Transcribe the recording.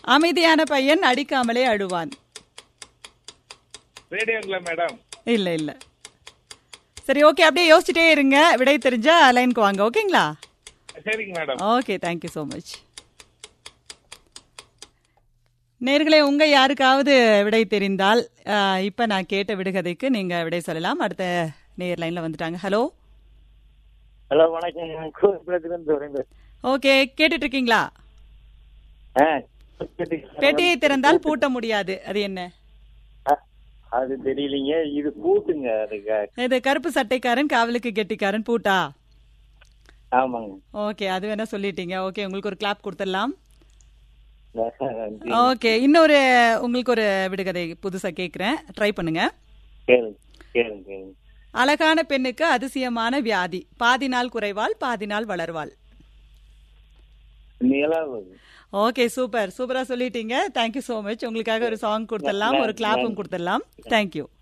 அமைதியான பையன் அடிக்காமலே அழுவான் ரேடியோங்களா மேடம் இல்ல இல்ல சரி ஓகே அப்படியே யோசிச்சுட்டே இருங்க விடை தெரிஞ்சா லைனுக்கு வாங்க ஓகேங்களா சரிங்க madam okay thank you so much நேர்களே உங்க யாருக்காவது விடை தெரிந்தால் அஹ், இப்ப நான் கேட்ட விடுகதைக்கு நீங்க விடை சொல்லலாம் அடுத்த நேர் லைன்ல வந்துட்டாங்க ஹலோ ஹலோ வணக்கம் நான் கோவிலத்திலிருந்து வரேன் ஓகே கேட்டுட்டு இருக்கீங்களா ஆ, பெட்டியை திறந்தால் பூட்ட முடியாது அது என்ன அது தெரியலீங்க இது பூட்டுங்க அதுக்கு இது கருப்பு சட்டைக்காரன் காவலுக்கு கெட்டிக்காரன் பூட்டா ஆமாங்க ஓகே அது வேணா சொல்லிட்டீங்க ஓகே உங்களுக்கு ஒரு கிளாப் கொடுத்துடலாம் நன்றி. ஓகே இன்னொரு உங்களுக்கு ஒரு விடுகதை புதுசா கேக்குறேன் ட்ரை பண்ணுங்க கேளுங்க கேளுங்க கேளுங்க அழகான பெண்ணுக்கு அதிசயமான வியாதி பாதி நாள் குறைவாள் பாதி நாள் வளர்வாள் நிலவு ஓகே சூப்பர் சூப்பரா சொல்லிட்டீங்க தேங்க்யூ so மச் உங்களுக்காக ஒரு சாங் கொடுத்துடலாம் ஒரு கிளாப்பும் கொடுத்துடலாம் தேங்க்யூ